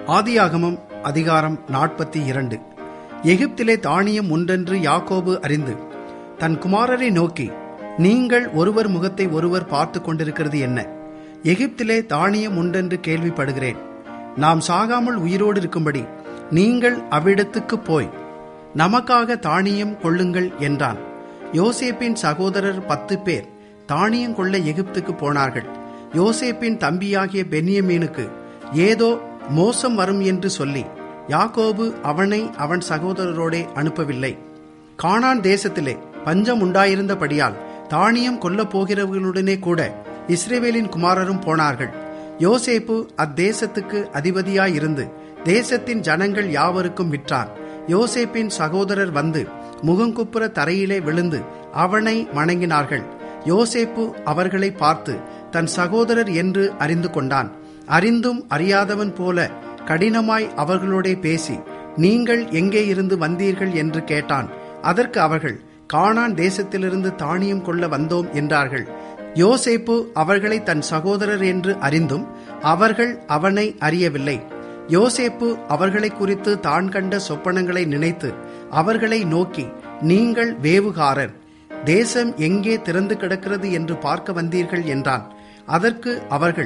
ஆதியாகமம் அதிகாரம் நாற்பத்தி இரண்டு எகிப்திலே தானியம் உண்டென்று யாக்கோபு அறிந்து தன் குமாரரை நோக்கி நீங்கள் ஒருவர் முகத்தை ஒருவர் பார்த்து கொண்டிருக்கிறது என்ன எகிப்திலே தானியம் உண்டென்று கேள்விப்படுகிறேன் நாம் சாகாமல் உயிரோடு இருக்கும்படி நீங்கள் அவ்விடத்துக்கு போய் நமக்காக தானியம் கொள்ளுங்கள் என்றான் யோசேப்பின் சகோதரர் பத்து பேர் தானியம் கொள்ள எகிப்துக்கு போனார்கள் யோசேப்பின் தம்பியாகிய பென்யமீனுக்கு ஏதோ மோசம் வரும் என்று சொல்லி யாக்கோபு அவனை அவன் சகோதரரோடே அனுப்பவில்லை கானான் தேசத்திலே பஞ்சம் உண்டாயிருந்தபடியால் தானியம் கொல்லப் போகிறவர்களுடனே கூட இஸ்ரேவேலின் குமாரரும் போனார்கள் யோசேப்பு அத்தேசத்துக்கு அதிபதியாயிருந்து தேசத்தின் ஜனங்கள் யாவருக்கும் விற்றான் யோசேப்பின் சகோதரர் வந்து முகங்குப்புற தரையிலே விழுந்து அவனை வணங்கினார்கள் யோசேப்பு அவர்களை பார்த்து தன் சகோதரர் என்று அறிந்து கொண்டான் அறிந்தும் அறியாதவன் போல கடினமாய் அவர்களோடே பேசி நீங்கள் எங்கே இருந்து வந்தீர்கள் என்று கேட்டான் அதற்கு அவர்கள் கானான் தேசத்திலிருந்து தானியம் கொள்ள வந்தோம் என்றார்கள் யோசேப்பு அவர்களை தன் சகோதரர் என்று அறிந்தும் அவர்கள் அவனை அறியவில்லை யோசேப்பு அவர்களை குறித்து தான் கண்ட சொப்பனங்களை நினைத்து அவர்களை நோக்கி நீங்கள் வேவுகாரர் தேசம் எங்கே திறந்து கிடக்கிறது என்று பார்க்க வந்தீர்கள் என்றான் அதற்கு அவர்கள்